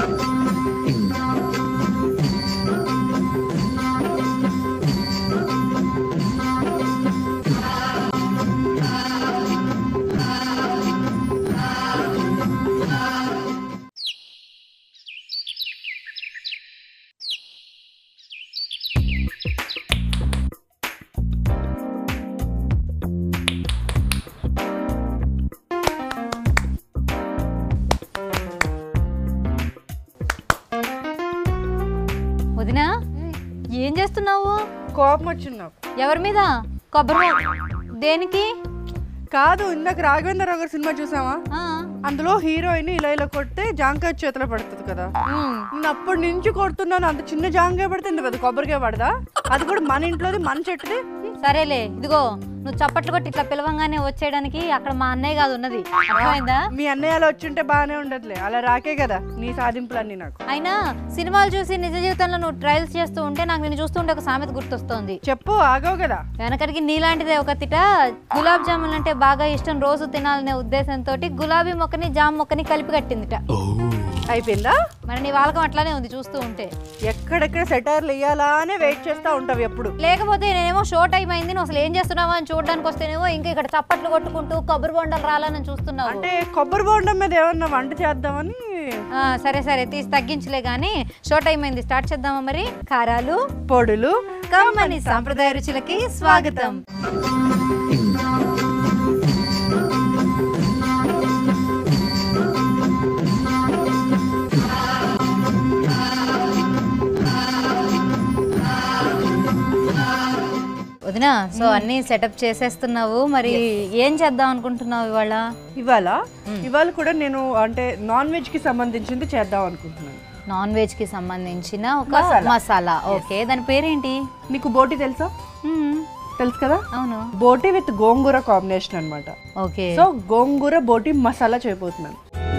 వదినా ఏం చేస్తున్నావు కోపం వచ్చింది నాకు ఎవరి మీద కొబ్బరి దేనికి కాదు ఇందాక రాఘవేంద్ర గారి సినిమా చూసావా ఆ, అందులో హీరోయిన్ ఇలా ఇలా కొడితే జాంకాయ చేతిలో పడుతుంది కదా ఉమ్. నేను అప్పటి నుంచి కొడుతున్నాను అంత చిన్న జాంకాయ పడితే ఇంత పెద్ద కొబ్బరికాయ పడదా అది కూడా మన ఇంట్లోది మన చెట్టుది సరేలే ఇదిగో నువ్వు చప్పట్లు కొట్టి ఇట్లా పిలవంగానే వచ్చేయడానికి అక్కడ మా అన్నయ్య కాదు ఉన్నది అర్థమైందా మీ అన్నయ్య అలా వచ్చుంటే బాగానే ఉండదులే అలా రాకే కదా నీ సాధింపులన్నీ నాకు అయినా సినిమాలు చూసి నిజ జీవితంలో నువ్వు ట్రయల్స్ చేస్తూ ఉంటే నాకు నేను చూస్తుంటే ఒక సామెత గుర్తొస్తోంది చెప్పు ఆగవు కదా వెనకటికి నీలాంటిదే ఒక తిట గులాబ్ జామున్ అంటే బాగా ఇష్టం రోజు తినాలనే ఉద్దేశంతో గులాబీ మొక్కని జామ్ మొక్కని కలిపి కట్టిందిట అయిపోయిందా మరి నీ వాళ్ళకం అట్లానే ఉంది చూస్తూ ఉంటే ఎక్కడెక్కడ సెటైర్లు వేయాలా అనే వెయిట్ చేస్తా ఉంటావు ఎప్పుడు లేకపోతే నేనేమో షో టైం అయింది నువ్వు అసలు ఏం చేస్తున్నావా అని చూడడానికి వస్తేనేమో ఇంకా ఇక్కడ చప్పట్లు కొట్టుకుంటూ కొబ్బరి బొండలు రాలని చూస్తున్నావు అంటే కొబ్బరి బోండం మీద ఏమన్నా వంట చేద్దామని ఆ, సరే సరే తీసి తగ్గించలే కానీ షో టైం అయింది స్టార్ట్ చేద్దామా మరి కారాలు పొడులు కమ్మని సాంప్రదాయ రుచులకి స్వాగతం వదినా సో అన్ని సెటప్ చేసేస్తున్నావు మరి ఏం చేద్దాం అనుకుంటున్నావు ఇవాళ ఇవాళ ఇవాళ కూడా నేను అంటే నాన్ వెజ్ కి సంబంధించింది చేద్దాం అనుకుంటున్నాను నాన్ వెజ్ కి సంబంధించిన ఒక మసాలా. మసాలా ఓకే దాని పేరేంటి నీకు బోటి తెలుసా మ్మ్. తెలుసు కదా అవును బోటి విత్ గోంగూర కాంబినేషన్ అన్నమాట ఓకే సో గోంగూర బోటి మసాలా చేయబోతున్నాను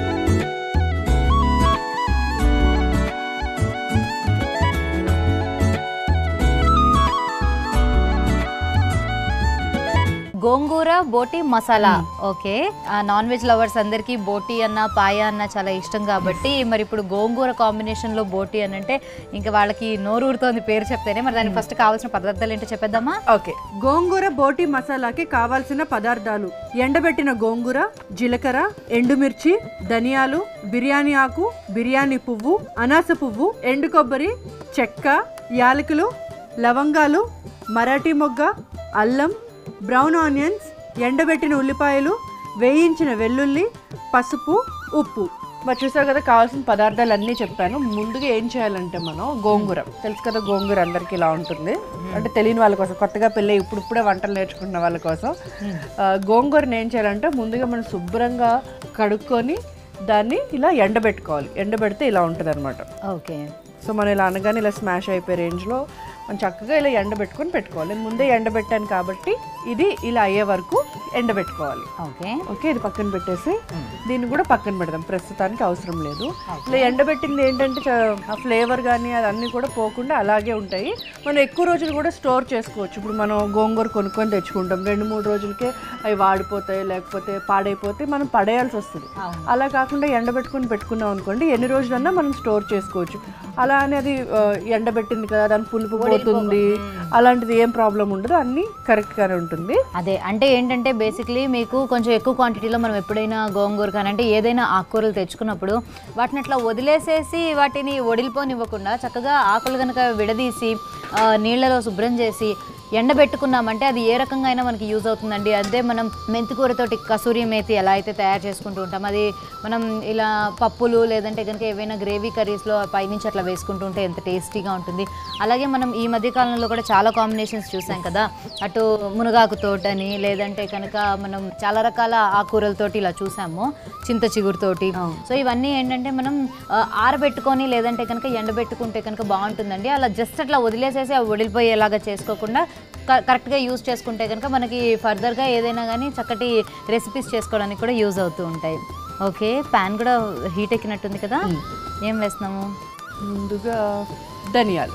గోంగూర బోటి మసాలా ఓకే ఆ నాన్ వెజ్ లవర్స్ అందరికి బోటి అన్న పాయ అన్న చాలా ఇష్టం కాబట్టి మరి ఇప్పుడు గోంగూర కాంబినేషన్ లో బోటి అని అంటే ఇంకా వాళ్ళకి నోరు ఊరుతోంది పేరు చెప్తేనే మరి దానికి ఫస్ట్ కావాల్సిన పదార్థాలు ఏంటో చెప్పేద్దామా ఓకే గోంగూర బోటి మసాలాకి కావాల్సిన పదార్థాలు ఎండబెట్టిన గోంగూర జీలకర్ర ఎండుమిర్చి ధనియాలు బిర్యానీ ఆకు బిర్యానీ పువ్వు అనాస పువ్వు ఎండు కొబ్బరి చెక్క యాలకులు లవంగాలు మరాఠీ మొగ్గ అల్లం బ్రౌన్ ఆనియన్స్ ఎండబెట్టిన ఉల్లిపాయలు వేయించిన వెల్లుల్లి పసుపు ఉప్పు మరి చూసావు కదా కావాల్సిన పదార్థాలు అన్నీ చెప్పాను ముందుగా ఏం చేయాలంటే మనం గోంగూర తెలుసు కదా గోంగూర అందరికీ ఇలా ఉంటుంది అంటే తెలియని వాళ్ళ కోసం కొత్తగా పెళ్ళి ఇప్పుడు ఇప్పుడే వంటలు నేర్చుకుంటున్న వాళ్ళ కోసం ఆ, గోంగూరని ఏం చేయాలంటే ముందుగా మనం శుభ్రంగా కడుక్కొని దాన్ని ఇలా ఎండబెట్టుకోవాలి ఎండబెడితే ఇలా ఉంటుంది అనమాట ఓకే సో మనం ఇలా అనగానే ఇలా స్మాష్ అయిపోయే రేంజ్లో మనం చక్కగా ఇలా ఎండబెట్టుకొని పెట్టుకోవాలి నేను ముందే ఎండబెట్టాను కాబట్టి ఇది ఇలా అయ్యే వరకు ఎండబెట్టుకోవాలి ఓకే ఓకే ఇది పక్కన పెట్టేసి దీన్ని కూడా పక్కన పెడదాం ప్రస్తుతానికి అవసరం లేదు ఇలా ఎండబెట్టింది ఏంటంటే చ- ఆ ఫ్లేవర్ కానీ అదన్నీ కూడా పోకుండా అలాగే ఉంటాయి మనం ఎక్కువ రోజులు కూడా స్టోర్ చేసుకోవచ్చు ఇప్పుడు మనం గోంగూర కొనుక్కొని తెచ్చుకుంటాం రెండు మూడు రోజులకే అవి వాడిపోతాయి లేకపోతే పాడైపోతే మనం పడేయాల్సి వస్తుంది అవును. అలా కాకుండా ఎండబెట్టుకొని పెట్టుకున్నాం అనుకోండి ఎన్ని రోజులన్నా మనం స్టోర్ చేసుకోవచ్చు అలా అనేది ఆ, ఎండబెట్టింది కదా దాని పులుపు పోతుంది అలాంటిది ఏం ప్రాబ్లం ఉండదు అన్నీ కరెక్ట్గానే ఉంటుంది అదే అంటే ఏంటంటే బేసిక్లీ మీకు కొంచెం ఎక్కువ క్వాంటిటీలో మనం ఎప్పుడైనా గోంగూర కానీ అంటే ఏదైనా ఆకుకూరలు తెచ్చుకున్నప్పుడు వాటిని అట్లా వదిలేసేసి వాటిని వడిలిపోనివ్వకుండా చక్కగా ఆకులు కనుక విడదీసి ఆ, నీళ్ళలో శుభ్రం చేసి ఎండబెట్టుకున్నామంటే అది ఏ రకంగా అయినా మనకి యూజ్ అవుతుందండి అదే మనం మెంతికూరతోటి కసూరి మేతి ఎలా అయితే తయారు చేసుకుంటూ ఉంటాం అది మనం ఇలా పప్పులు లేదంటే కనుక ఏవైనా గ్రేవీ కర్రీస్లో పైనుంచి అట్లా వేసుకుంటూ ఉంటే ఎంత టేస్టీగా ఉంటుంది అలాగే మనం ఈ మధ్య కాలంలో కూడా చాలా కాంబినేషన్స్ చూసాం కదా అటు మునగాకు తోటని లేదంటే కనుక మనం చాలా రకాల ఆకుకూరలతోటి ఇలా చూసాము చింత చిగురుతోటి సో ఇవన్నీ ఏంటంటే మనం ఆ, ఆరబెట్టుకొని లేదంటే కనుక ఎండబెట్టుకుంటే కనుక బాగుంటుందండి అలా జస్ట్ అట్లా వదిలేసేసి అవి వడిలిపోయేలాగా చేసుకోకుండా క- కరెక్ట్గా యూజ్ చేసుకుంటే కనుక మనకి ఫర్దర్గా ఏదైనా కానీ చక్కటి రెసిపీస్ చేసుకోవడానికి కూడా యూజ్ అవుతూ ఉంటాయి ఓకే ప్యాన్ కూడా హీట్ ఎక్కినట్టుంది కదా ఏం వేస్తున్నాము ముందుగా ధనియాలు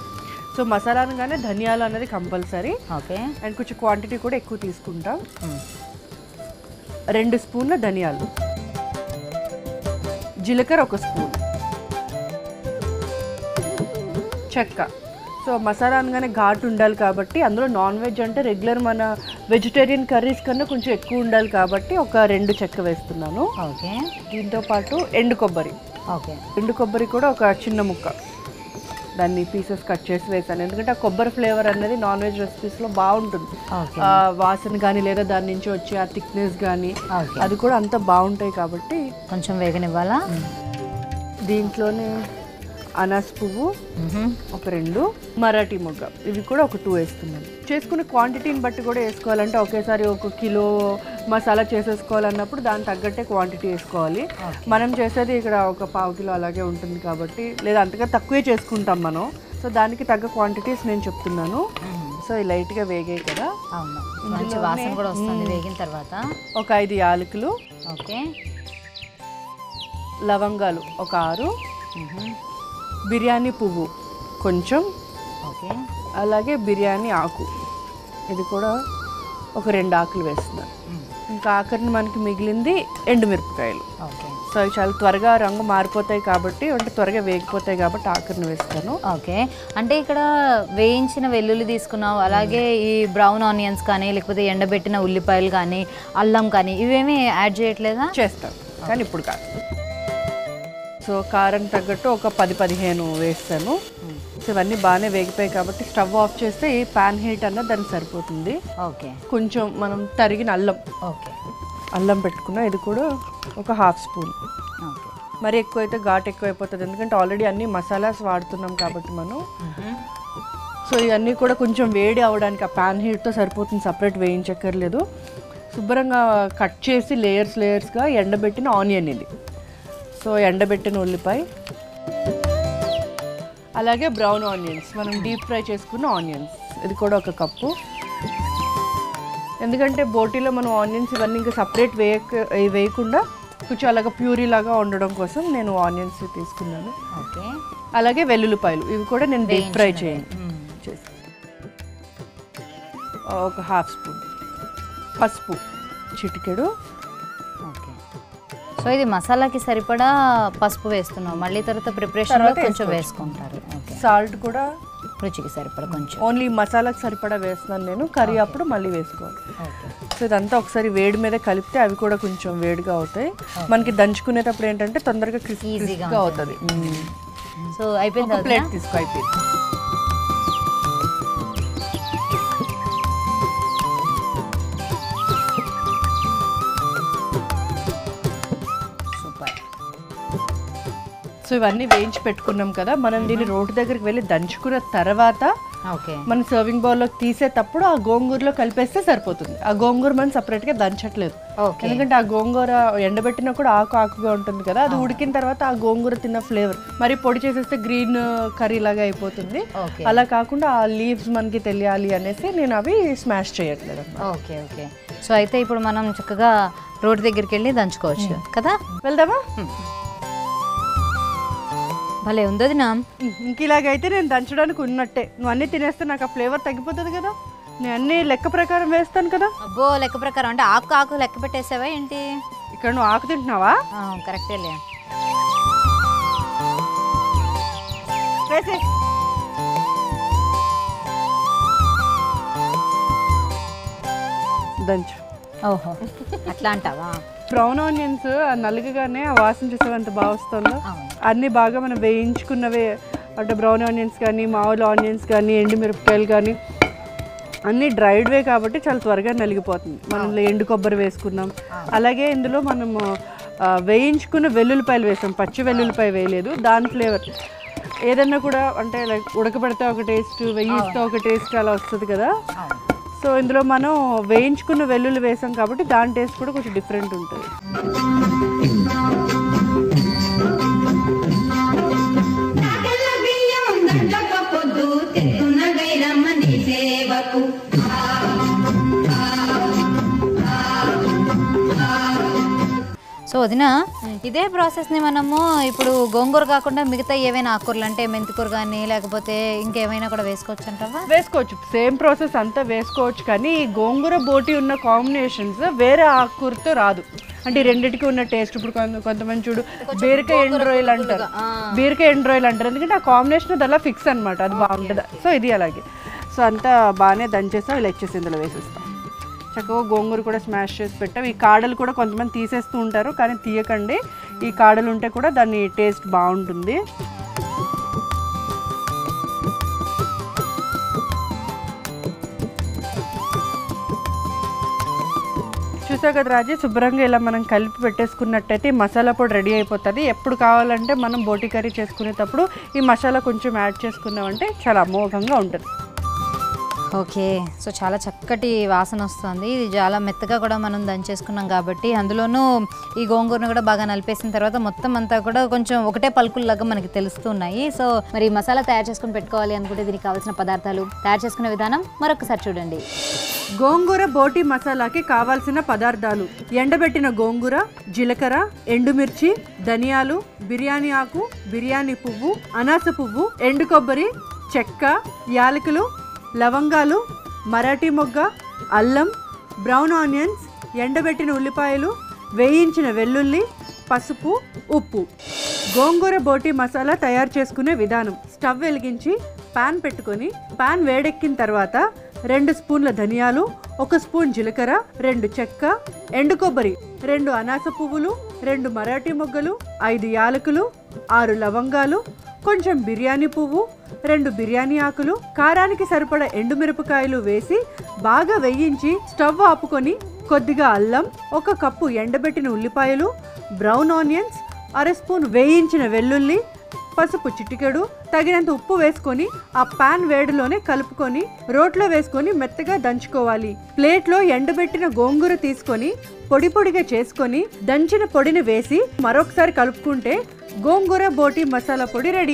సో మసాలా అనగానే ధనియాలు అనేది కంపల్సరీ ఓకే అండ్ కొంచెం క్వాంటిటీ కూడా ఎక్కువ తీసుకుంటాం రెండు స్పూన్ల ధనియాలు జీలకర్ర ఒక స్పూన్ చెక్క సో మసాలా అనగానే ఘాటు ఉండాలి కాబట్టి అందులో నాన్ వెజ్ అంటే రెగ్యులర్ మన వెజిటేరియన్ కర్రీస్ కన్నా కొంచెం ఎక్కువ ఉండాలి కాబట్టి ఒక రెండు చెక్క వేస్తున్నాను ఓకే దీంతో పాటు ఎండు కొబ్బరి ఓకే ఎండు కొబ్బరి కూడా ఒక చిన్న ముక్క దాన్ని పీసెస్ కట్ చేసి వేసాను ఎందుకంటే ఆ కొబ్బరి ఫ్లేవర్ అనేది నాన్ వెజ్ రెసిపీస్లో బాగుంటుంది ఓకే ఆ వాసన కానీ లేదా దాని నుంచి వచ్చే ఆ థిక్నెస్ కానీ ఓకే అది కూడా అంత బాగుంటాయి కాబట్టి కొంచెం వేగనివ్వాలా దీంట్లోనే అనాస్ పువ్వు మ్మ్హమ్. ఒక రెండు మరాఠీ మొగ్గ ఇవి కూడా ఒక టూ వేస్తున్నాను చేసుకునే క్వాంటిటీని బట్టి కూడా వేసుకోవాలంటే ఒకేసారి ఒక కిలో మసాలా చేసేసుకోవాలన్నప్పుడు దాని తగ్గట్టే క్వాంటిటీ వేసుకోవాలి మనం చేసేది ఇక్కడ ఒక పావు కిలో అలాగే ఉంటుంది కాబట్టి లేదా అంతగా తక్కువే చేసుకుంటాం మనం సో దానికి తగ్గ క్వాంటిటీస్ నేను చెప్తున్నాను సో ఇవి లైట్గా వేగాయి కదా అవును మంచి వాసన కూడా వస్తుంది వేగిన తర్వాత ఒక ఐదు యాలకులు ఓకే లవంగాలు ఒక ఆరు మ్మ్హమ్. బిర్యానీ పువ్వు కొంచెం ఓకే అలాగే బిర్యానీ ఆకు ఇది కూడా ఒక రెండు ఆకులు వేస్తున్నాను మ్మ్. ఇంకా ఆఖరిని మనకి మిగిలింది ఎండుమిరపకాయలు ఓకే సో అవి చాలా త్వరగా రంగు మారిపోతాయి కాబట్టి అంటే త్వరగా వేగిపోతాయి కాబట్టి ఆఖరిని వేస్తాను ఓకే అంటే ఇక్కడ వేయించిన వెల్లుల్లి తీసుకున్నావు అలాగే ఈ బ్రౌన్ ఆనియన్స్ కానీ లేకపోతే ఎండబెట్టిన ఉల్లిపాయలు కానీ అల్లం కానీ ఇవేమీ యాడ్ చేయట్లేదా చేస్తాను కానీ ఇప్పుడు కాదు సో కారం తగ్గట్టు ఒక పది పదిహేను వేస్తాను సో ఇవన్నీ బాగానే వేగిపోయాయి కాబట్టి స్టవ్ ఆఫ్ చేస్తే ఈ పాన్ హీట్ అన్నది దానికి సరిపోతుంది ఓకే కొంచెం మనం తరిగిన అల్లం ఓకే అల్లం పెట్టుకున్నా ఇది కూడా ఒక హాఫ్ స్పూన్ ఓకే మరి ఎక్కువ అయితే ఘాట్ ఎక్కువ అయిపోతుంది ఎందుకంటే ఆల్రెడీ అన్ని మసాలాస్ వాడుతున్నాం కాబట్టి మనం సో ఇవన్నీ కూడా కొంచెం వేడి అవ్వడానికి ఆ ప్యాన్ హీట్తో సరిపోతుంది సపరేట్ వేయించక్కర్లేదు శుభ్రంగా కట్ చేసి లేయర్స్ లేయర్స్గా ఎండబెట్టిన ఆనియన్ ఇది సో ఎండబెట్టిన ఉల్లిపాయ అలాగే బ్రౌన్ ఆనియన్స్ మనం డీప్ ఫ్రై చేసుకున్న ఆనియన్స్ ఇది కూడా ఒక కప్పు ఎందుకంటే బోటీలో మనం ఆనియన్స్ ఇవన్నీ ఇంకా సపరేట్ వేయక వేయకుండా కొంచెం అలాగ ప్యూరీ లాగా ఉండడం కోసం నేను ఆనియన్స్ తీసుకున్నాను ఓకే అలాగే వెల్లుల్లిపాయలు ఇవి కూడా నేను డీప్ ఫ్రై చేయను చేసి ఒక హాఫ్ స్పూన్ పసుపు చిటికెడు ఓకే సో ఇది మసాలాకి సరిపడా పసుపు వేస్తున్నాం మళ్ళీ తర్వాత ప్రిపరేషన్లో కొంచెం వేసుకుంటారు ఓకే సాల్ట్ కూడా రుచికి సరిపడా కొంచెం ఓన్లీ మసాలాకి సరిపడా వేస్తున్నాను నేను కర్రీ అప్పుడు మళ్ళీ వేసుకోవాలి ఓకే సో ఇదంతా ఒకసారి వేడి మీద కలిపితే అవి కూడా కొంచెం వేడిగా అవుతాయి మనకి దంచుకునేటప్పుడు ఏంటంటే తొందరగా Easy గా క్రిస్పీగా అవుతుంది సో అయిపోయింది ఒక ప్లేట్ తీసుకో అయిపోయింది సూపర్ సో ఇవన్నీ వేయించి పెట్టుకున్నాం కదా మనం దీన్ని రోడ్డు దగ్గరికి వెళ్ళి దంచుకున్న తర్వాత ఓకే మనం సర్వింగ్ బౌల్లోకి తీసేటప్పుడు ఆ గోంగూరలో కలిపేస్తే సరిపోతుంది ఆ గోంగూర మనం సపరేట్గా దంచట్లేదు ఓకే ఎందుకంటే ఆ గోంగూర ఎండబెట్టినా కూడా ఆకు ఆకుగా ఉంటుంది కదా అది ఉడికిన తర్వాత ఆ గోంగూర తిన్న ఫ్లేవర్ మరి పొడి చేసేస్తే గ్రీన్ కర్రీ లాగా అయిపోతుంది ఓకే అలా కాకుండా ఆ లీవ్స్ మనకి తెలియాలి అనేసి నేను అవి స్మాష్ చేయట్లేదు అన్నమాట. ఓకే ఓకే సో అయితే ఇప్పుడు మనం చక్కగా రోడ్ దగ్గరికి వెళ్ళి దంచుకోవచ్చు కదా వెళ్దామా భలే ఉంది వదినా ఇంక ఇలాగైతే నేను దంచడానికి ఉన్నట్టే నువ్వు అన్నీ తినేస్తే నాకు ఆ ఫ్లేవర్ తగ్గిపోతుంది కదా నేను అన్ని లెక్క ప్రకారం వేస్తాను కదా అబ్బో లెక్క ప్రకారం అంటే ఆకు ఆకు లెక్క పెట్టేసావా ఏంటి ఇక్కడ నువ్వు ఆకు తింటున్నావా ఆ, కరెక్టేలే వేసే దంచు ఓహో అట్లా అంటావా బ్రౌన్ ఆనియన్స్ నలుగుగానే ఆ వాసన చూసే ఎంత బాగా వస్తుందో అవును అన్నీ బాగా మనం వేయించుకున్నవే అంటే బ్రౌన్ ఆనియన్స్ కానీ మామూలు ఆనియన్స్ కానీ ఎండుమిరపకాయలు కానీ అన్నీ డ్రైడ్వే కాబట్టి చాలా త్వరగా నలిగిపోతుంది మనం ఎండు కొబ్బరి వేసుకున్నాం అలాగే ఇందులో మనము ఆ, వేయించుకున్న వెల్లుల్లిపాయలు వేసాం పచ్చి వెల్లుల్లిపాయ వేయలేదు దాని ఫ్లేవర్ ఏదన్నా కూడా అంటే లైక్ ఉడకబెడితే ఒక టేస్ట్ వేయిస్తే ఒక టేస్ట్ అలా వస్తుంది కదా అవును సో ఇందులో మనం వేయించుకున్న వెల్లుల్లి వేసాం కాబట్టి దాని టేస్ట్ కూడా కొంచెం డిఫరెంట్ ఉంటుంది నాగల బియ్యం గంటక పొద్దు తెస్తున్న గైరమ్మని సేవకు సో వదిన ఇదే ప్రాసెస్ని మనము ఇప్పుడు గోంగూర కాకుండా మిగతా ఏవైనా ఆకుకూరలు అంటే మెంతికూర కానీ లేకపోతే ఇంకేమైనా కూడా వేసుకోవచ్చు అంటావా వేసుకోవచ్చు సేమ్ ప్రాసెస్ అంతా వేసుకోవచ్చు కానీ ఈ గోంగూర బోటి ఉన్న కాంబినేషన్స్ వేరే ఆకుకూరతో రాదు అంటే ఈ రెండింటికి ఉన్న టేస్ట్ ఇప్పుడు కొంత కొంతమంది చూడు బీరకాయ ఎండు రొయ్యలు అంటారు బీరకాయ ఎండు రొయ్యలు అంటారు ఎందుకంటే ఆ కాంబినేషన్ అది అలా ఫిక్స్ అనమాట అది బాగుంటుంది సో ఇది అలాగే సో అంతా బాగానే దంచేస్తాం ఇలా ఇచ్చేసి ఇందులో వేసేస్తాం చక్కగా గోంగూర కూడా స్మాష్ చేసి పెట్టాం ఈ కాడలు కూడా కొంతమంది తీసేస్తూ ఉంటారు కానీ తీయకండి ఈ కాడలు ఉంటే కూడా దాని టేస్ట్ బాగుంటుంది చూసా కదా రాజీ శుభ్రంగా ఇలా మనం కలిపి పెట్టేసుకున్నట్టయితే ఈ మసాలా పొడి రెడీ అయిపోతుంది ఎప్పుడు కావాలంటే మనం బోటి కర్రీ చేసుకునేటప్పుడు ఈ మసాలా కొంచెం యాడ్ చేసుకున్నామంటే చాలా అమోఘంగా ఉంటుంది ఓకే సో చాలా చక్కటి వాసన వస్తుంది ఇది చాలా మెత్తగా కూడా మనం దంచేసుకున్నాం కాబట్టి అందులోనూ ఈ గోంగూరను కూడా బాగా నలిపేసిన తర్వాత మొత్తం అంతా కూడా కొంచెం ఒకటే పలుకుల్లాగా మనకి తెలుస్తున్నాయి సో మరి ఈ మసాలా తయారు చేసుకుని పెట్టుకోవాలి అనుకుంటే దీనికి కావాల్సిన పదార్థాలు తయారు చేసుకునే విధానం మరొకసారి చూడండి గోంగూర బోటి మసాలాకి కావాల్సిన పదార్థాలు ఎండబెట్టిన గోంగూర జీలకర్ర ఎండుమిర్చి ధనియాలు బిర్యానీ ఆకు బిర్యానీ పువ్వు అనాస పువ్వు ఎండు కొబ్బరి చెక్క యాలకులు లవంగాలు మరాఠీ మొగ్గ అల్లం బ్రౌన్ ఆనియన్స్ ఎండబెట్టిన ఉల్లిపాయలు వేయించిన వెల్లుల్లి పసుపు ఉప్పు గోంగూర బోటి మసాలా తయారు చేసుకునే విధానం స్టవ్ వెలిగించి పాన్ పెట్టుకొని పాన్ వేడెక్కిన తర్వాత రెండు స్పూన్ల ధనియాలు ఒక స్పూన్ జీలకర్ర రెండు చెక్క ఎండు కొబ్బరి రెండు అనాస పువ్వులు రెండు మరాఠీ మొగ్గలు ఐదు యాలకులు ఆరు లవంగాలు కొంచెం బిర్యానీ పువ్వు రెండు బిర్యానీ ఆకులు కారానికి సరిపడ ఎండుమిరపకాయలు వేసి బాగా వేయించి స్టవ్ ఆపుకొని కొద్దిగా అల్లం ఒక కప్పు ఎండబెట్టిన ఉల్లిపాయలు బ్రౌన్ ఆనియన్స్ అర స్పూన్ వేయించిన వెల్లుల్లి పసుపు చిటికెడు తగినంత ఉప్పు వేసుకొని ఆ పాన్ వేడిలోనే కలుపుకొని రోట్లో వేసుకొని మెత్తగా దంచుకోవాలి ప్లేట్లో ఎండబెట్టిన గోంగూర తీసుకొని పొడి పొడిగా చేసుకొని దంచిన పొడిని వేసి మరొకసారి కలుపుకుంటే గోంగూర బోటి మసాలా పొడి రెడీ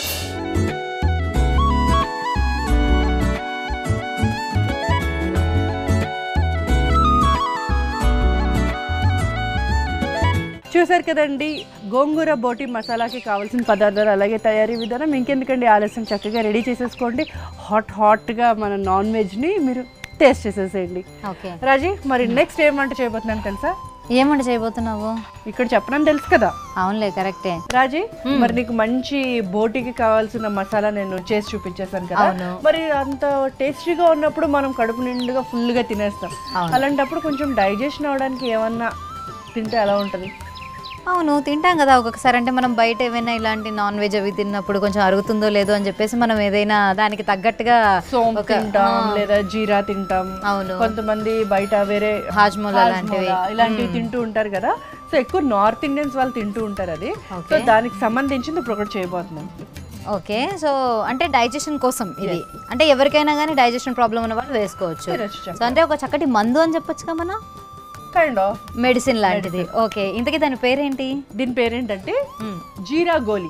చూసారు కదండి గోంగూర బోటి మసాలాకి కావాల్సిన పదార్థాలు అలాగే తయారీ విధానం ఇంకెందుకండి ఆలస్యం చక్కగా రెడీ చేసేసుకోండి హాట్ హాట్గా మన నాన్ వెజ్ని మీరు టేస్ట్ చేసేసేయండి ఓకే రాజీ మరి నెక్స్ట్ ఏం వంట చేయబోతున్నాను తెలుసా ఏమంట చేయబోతున్నావు ఇక్కడ చెప్పడం తెలుసు కదా అవునులే కరెక్టే రాజీ మరి నీకు మంచి బోటికి కావాల్సిన మసాలా నేను చేసి చూపించేసాను కదా అవును. మరి అంత టేస్టీగా ఉన్నప్పుడు మనం కడుపు నిండుగా ఫుల్గా తినేస్తాం అవును. అలాంటప్పుడు కొంచెం డైజెషన్ అవడానికి ఏమన్నా తింటే ఎలా ఉంటుంది అవును తింటాం కదా ఒక్కొక్కసారి అంటే మనం బయట ఏమైనా ఇలాంటి నాన్ వెజ్ అవి తిన్నప్పుడు కొంచెం అరుగుతుందో లేదో అని చెప్పేసి మనం ఏదైనా దానికి తగ్గట్టుగా సోంపు ఒక తింటాం లేదా జీరా తింటాం అవును కొంతమంది బయట వేరే హాజ్మోలా లాంటివి హాజ్మోలా ఇలాంటివి తింటూ ఉంటారు కదా సో ఎక్కువ నార్త్ ఇండియన్స్ వాళ్ళు తింటూ ఉంటారు అది సో దానికి సంబంధించింది ఇప్పుడు ఒకటి చేయబోతున్నాం ఓకే సో అంటే డైజెషన్ కోసం ఇది అంటే ఎవరికైనా కానీ డైజెషన్ ప్రాబ్లం ఉన్న వాళ్ళు వేసుకోవచ్చు తినొచ్చు సో అంటే ఒక చక్కటి మందు అని చెప్పొచ్చుగా మనం కైండ్ ఆఫ్ మెడిసిన్ లాంటిది ఓకే ఇంతకీ దాని పేరేంటి దీని పేరేంటంటే జీరా గోలీ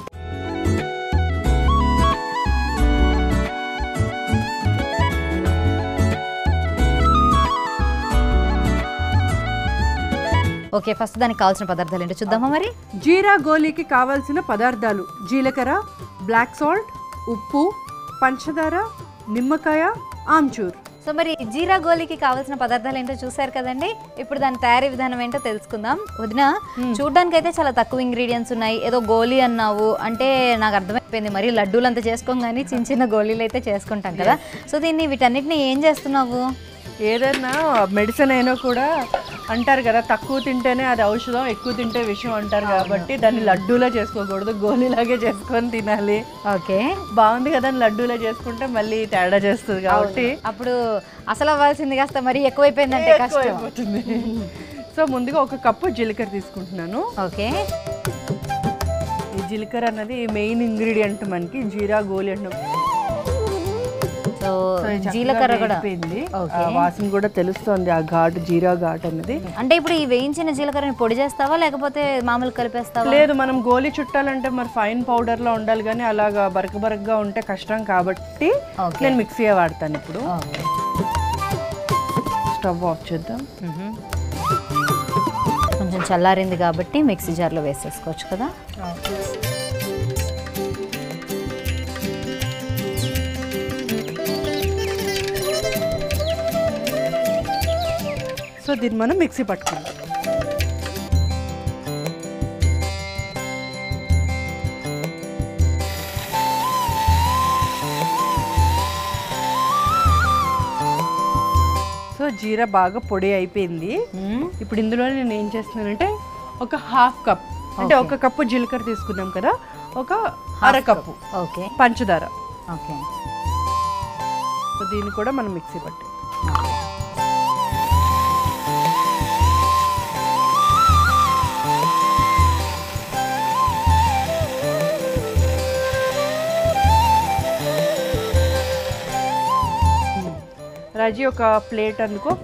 ఓకే ఫస్ట్ దానికి కావాల్సిన పదార్థాలు ఏంటో చూద్దామా మరి జీరా గోలీకి కావాల్సిన పదార్థాలు జీలకర్ర బ్లాక్ సాల్ట్ ఉప్పు పంచదార నిమ్మకాయ ఆమ్చూర్ సో మరి జీరా గోలీకి కావాల్సిన పదార్థాలు ఏంటో చూసారు కదండి ఇప్పుడు దాని తయారీ విధానం ఏంటో తెలుసుకుందాం వదిన చూడడానికి అయితే చాలా తక్కువ ఇంగ్రీడియంట్స్ ఉన్నాయి ఏదో గోలీ అన్నావు అంటే నాకు అర్థమైపోయింది మరి లడ్డూలు అంతా చేసుకోం కానీ చిన్న చిన్న గోళీలు అయితే చేసుకుంటాం కదా సో దీన్ని వీటన్నిటిని ఏం చేస్తున్నావు ఏదైనా మెడిసిన్ అయినా కూడా అంటారు కదా తక్కువ తింటేనే అది ఔషధం ఎక్కువ తింటే విషయం అంటారు కాబట్టి దాన్ని లడ్డూలా చేసుకోకూడదు గోలీలాగే చేసుకొని తినాలి ఓకే బాగుంది కదా అని లడ్డూలా చేసుకుంటే మళ్ళీ తేడా చేస్తుంది కాబట్టి అప్పుడు అసలు అవ్వాల్సింది కాస్త మరి ఎక్కువైపోయిందంటే కష్టం అయిపోతుంది సో ముందుగా ఒక కప్పు జీలకర్ర తీసుకుంటున్నాను ఓకే ఈ జీలకర్ర అన్నది మెయిన్ ఇంగ్రీడియంట్ మనకి జీరా గోలి అంటాం సో సో ఇది చక్కగా జీలకర్ర కూడా వేగిపోయింది. ఓకే. ఆ వాసన కూడా తెలుస్తుంది ఆ ఘాటు జీరా ఘాట్ అన్నది అంటే ఇప్పుడు ఈ వేయించిన జీలకర్రని పొడి చేస్తావా లేకపోతే మామూలు కలిపేస్తావా లేదు మనం గోలీ చుట్టాలంటే మరి ఫైన్ పౌడర్ లో ఉండాలి కానీ అలాగా బరక బరకగా ఉంటే కష్టం కాబట్టి ఓకే. నేను మిక్సీ వాడతాను ఇప్పుడు ఓకే. స్టవ్ ఆఫ్ చేద్దాం మ్మ్. కొంచెం చల్లారింది కాబట్టి మిక్సీ జార్లో వేసేసుకోవచ్చు కదా సో దీన్ని మనం మిక్సీ పట్టుకుందాం జీరా బాగా పొడి అయిపోయింది మ్మ్. ఇప్పుడు ఇందులో నేను ఏం చేస్తున్నానంటే ఒక హాఫ్ కప్ అంటే ఒక కప్పు జీలకర్ర తీసుకున్నాం కదా ఒక అర కప్పు ఓకే పంచదార ఓకే సో దీన్ని కూడా మనం మిక్సీ పట్టి రాజీ ఒక ప్లేట్ అందుకో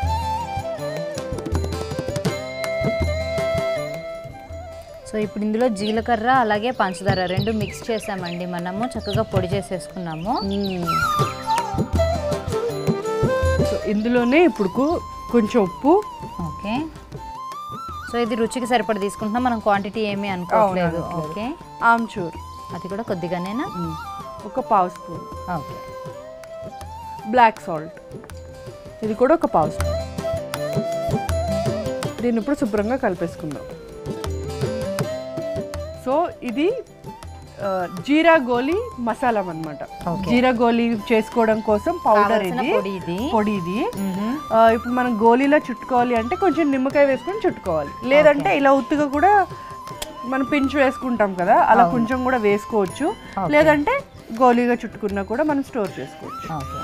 సో ఇప్పుడు ఇందులో జీలకర్ర అలాగే పంచదార రెండు మిక్స్ చేసామండి మనము చక్కగా పొడి చేసేసుకున్నాము సో ఇందులోనే ఇప్పుడు కు- కొంచెం ఉప్పు ఓకే సో ఇది రుచికి సరిపడ తీసుకుంటున్నాం మనం క్వాంటిటీ ఏమీ అనుకోవట్లేదు ఓకే ఆమ్చూర్ అది కూడా కొద్దిగానేనా ఒక పావు స్పూన్ ఓకే బ్లాక్ సాల్ట్ ఇది కూడా ఒక పావు స్పూన్ దీన్ని ఇప్పుడు శుభ్రంగా కలిపేసుకుందాం సో ఇది ఆ, జీరా గోలీ మసాలా అన్నమాట Okay. జీరా గోలీ చేసుకోవడం కోసం పౌడర్ కావలసిన ఇది పొడి ఇది పొడి ఇది ఆ, ఇప్పుడు మనం గోలీలో చుట్టుకోవాలి అంటే కొంచెం నిమ్మకాయ వేసుకొని చుట్టుకోవాలి లేదంటే ఇలా ఉత్తుగా కూడా మనం పించు వేసుకుంటాం కదా అలా కొంచెం కూడా వేసుకోవచ్చు లేదంటే గోలీగా చుట్టుకున్నా కూడా మనం స్టోర్ చేసుకోవచ్చు ఓకే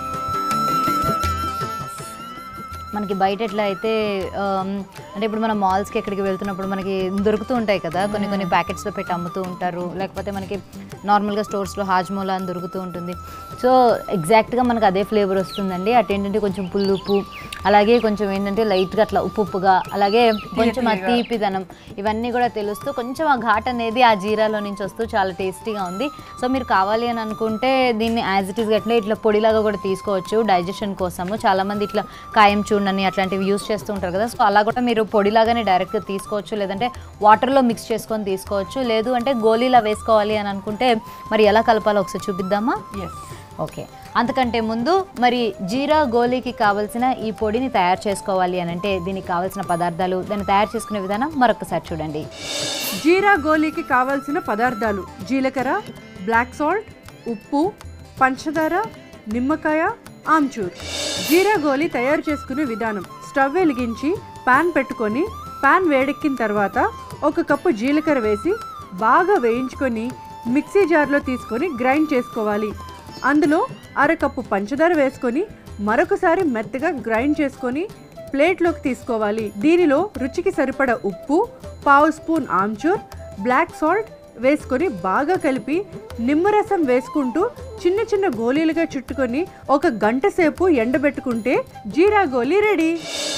మనకి బయట ఎట్లా అయితే ఆమ్, అంటే ఇప్పుడు మనం మాల్స్కి ఎక్కడికి వెళ్తున్నప్పుడు మనకి దొరుకుతూ ఉంటాయి కదా కొన్ని కొన్ని ప్యాకెట్స్లో పెట్టి అమ్ముతూ ఉంటారు లేకపోతే మనకి నార్మల్గా స్టోర్స్లో హాజ్మోలా అని దొరుకుతూ ఉంటుంది సో ఎగ్జాక్ట్గా మనకు అదే ఫ్లేవర్ వస్తుందండి అటు ఏంటంటే కొంచెం పుల్లుపు అలాగే కొంచెం ఏంటంటే లైట్గా అట్లా ఉప్పు ఉప్పుగా అలాగే కొంచెం ఆ తీపిదనం ఇవన్నీ కూడా తెలుస్తూ కొంచెం ఆ ఘాట్ అనేది ఆ జీరాలో నుంచి వస్తూ చాలా టేస్టీగా ఉంది సో మీరు కావాలి అని అనుకుంటే దీన్ని యాజ్ ఇట్ ఈస్ అట్లే ఇట్లా పొడిలాగా కూడా తీసుకోవచ్చు డైజెషన్ కోసము చాలామంది ఇట్లా కాయం చూడని అట్లాంటివి యూస్ చేస్తూ ఉంటారు కదా సో అలా కూడా మీరు పొడిలాగానే డైరెక్ట్గా తీసుకోవచ్చు లేదంటే వాటర్లో మిక్స్ చేసుకొని తీసుకోవచ్చు లేదు అంటే గోళీలా వేసుకోవాలి అని అనుకుంటే మరి ఎలా కలపాలో ఒకసారి చూపిద్దామా ఎస్ ఓకే అంతకంటే ముందు మరి జీరా గోలీకి కావాల్సిన ఈ పొడిని తయారు చేసుకోవాలి అని అంటే దీనికి కావాల్సిన పదార్థాలు దాన్ని తయారు చేసుకునే విధానం మరొకసారి చూడండి జీరా గోలీకి కావాల్సిన పదార్థాలు జీలకర్ర బ్లాక్ సాల్ట్ ఉప్పు పంచదార నిమ్మకాయ ఆమ్చూర్ జీరా గోలీ తయారు చేసుకునే విధానం స్టవ్ వెలిగించి పాన్ పెట్టుకొని పాన్ వేడెక్కిన తర్వాత ఒక కప్పు జీలకర్ర వేసి బాగా వేయించుకొని మిక్సీ జార్లో తీసుకొని గ్రైండ్ చేసుకోవాలి అందులో అరకప్పు పంచదార వేసుకొని మరొకసారి మెత్తగా గ్రైండ్ చేసుకొని ప్లేట్లోకి తీసుకోవాలి దీనిలో రుచికి సరిపడ ఉప్పు పావు స్పూన్ ఆమ్చూర్ బ్లాక్ సాల్ట్ వేసుకొని బాగా కలిపి నిమ్మరసం వేసుకుంటూ చిన్న చిన్న గోళీలుగా చుట్టుకొని ఒక గంట సేపు ఎండబెట్టుకుంటే జీరా గోలీ రెడీ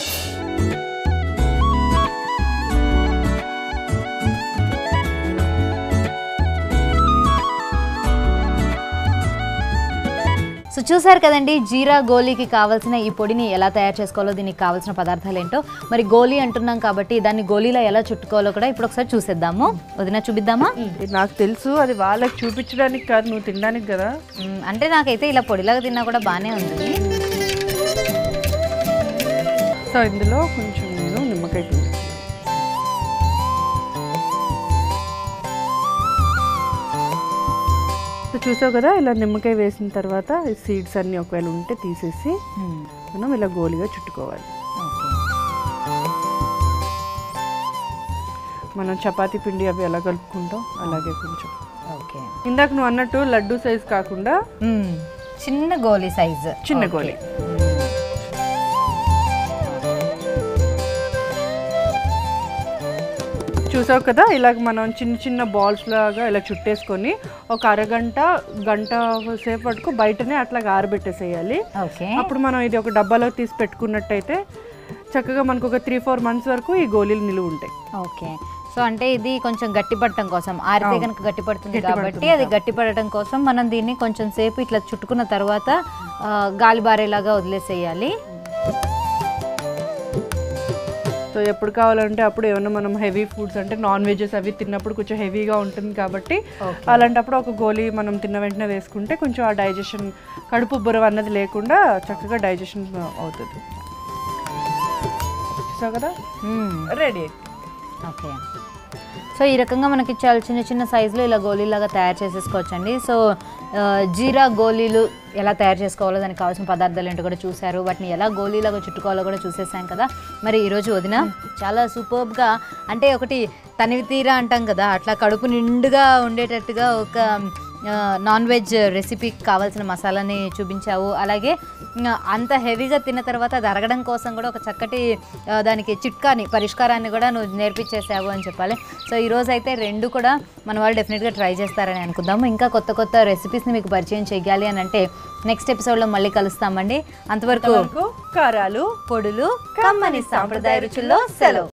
సో చూసారు కదండి జీరా గోలీకి కావాల్సిన ఈ పొడిని ఎలా తయారు చేసుకోవాలో దీనికి కావాల్సిన పదార్థాలు ఏంటో మరి గోలీ అంటున్నాం కాబట్టి దాన్ని గోలీలో ఎలా చుట్టుకోవాలో కూడా ఇప్పుడు ఒకసారి చూసేద్దాము వదిన చూపిద్దామా నాకు తెలుసు అది వాళ్ళకి చూపించడానికి కాదు నువ్వు తినడానికి కదా మ్, అంటే నాకైతే ఇలా పొడిలాగా తిన్నా కూడా బాగానే ఉంది సో ఇందులో కొంచెం నేను నిమ్మకాయ పిండి సో చూసావు కదా ఇలా నిమ్మకాయ వేసిన తర్వాత ఈ సీడ్స్ అన్నీ ఒకవేళ ఉంటే తీసేసి మ్, మనం ఇలా గోలిగా చుట్టుకోవాలి ఓకే. మనం చపాతీ పిండి అవి ఎలా కలుపుకుంటాం అలాగే కొంచెం ఓకే ఇందాక నువ్వు అన్నట్టు లడ్డు సైజ్ కాకుండా మ్, చిన్న గోలీ సైజ్ చిన్న గోలి చూసావు కదా ఇలాగ మనం చిన్న చిన్న బాల్స్ లాగా ఇలా చుట్టేసుకొని ఒక అరగంట గంట సేపు పట్టుకు బయటనే అట్లా ఆరబెట్టేసేయాలి ఓకే అప్పుడు మనం ఇది ఒక డబ్బాలో తీసి పెట్టుకున్నట్టయితే చక్కగా మనకు ఒక త్రీ ఫోర్ మంత్స్ వరకు ఈ గోళీలు నిలువ ఉంటాయి ఓకే సో అంటే ఇది కొంచెం గట్టి పడటం కోసం ఆరితే కనుక గట్టి పడుతుంది కాబట్టి అది గట్టి పడటం కోసం మనం దీన్ని కొంచెం సేపు ఇట్లా చుట్టుకున్న తర్వాత ఆ, గాలి బారేలాగా వదిలేసేయాలి సో ఎప్పుడు కావాలంటే అప్పుడు ఏమన్నా మనం హెవీ ఫుడ్స్ అంటే నాన్ వెజెస్ అవి తిన్నప్పుడు కొంచెం హెవీగా ఉంటుంది కాబట్టి అలాంటప్పుడు ఒక గోళీ మనం తిన్న వెంటనే వేసుకుంటే కొంచెం ఆ డైజెషన్ కడుపు బురవ అన్నది లేకుండా చక్కగా డైజెషన్ అవుతుంది చూసావు కదా మ్మ్. రెడీ ఓకే సో ఈ రకంగా మనకి చాలా చిన్న చిన్న సైజులో ఇలా గోళీలాగా తయారు చేసేసుకోవచ్చండి సో ఆ, జీరా గోళీలు ఎలా తయారు చేసుకోవాలో దానికి కావాల్సిన పదార్థాలు ఏంటో కూడా చూశారు వాటిని ఎలా గోళీలాగా చుట్టుకోవాలో కూడా చూసేసాం కదా మరి ఈరోజు వదిన చాలా సూపర్బ్గా అంటే ఒకటి తనివి తీరా అంటాం కదా అట్లా కడుపు నిండుగా ఉండేటట్టుగా ఒక ఆ, నాన్ వెజ్ రెసిపీకి కావాల్సిన మసాలాని చూపించావు అలాగే ఆ, అంత హెవీగా తిన్న తర్వాత అది అరగడం కోసం కూడా ఒక చక్కటి ఆ, దానికి చిట్కాని పరిష్కారాన్ని కూడా నువ్వు నేర్పించేసావు అని చెప్పాలి సో ఈరోజు అయితే రెండు కూడా మన వాళ్ళు డెఫినెట్గా ట్రై చేస్తారని అనుకుందాము ఇంకా కొత్త కొత్త రెసిపీస్ని మీకు పరిచయం చేయాలి అని అంటే నెక్స్ట్ ఎపిసోడ్లో మళ్ళీ కలుస్తామండి అంతవరకు కారాలు పొడులు కమ్మని సాంప్రదాయ రుచుల్లో సెలవు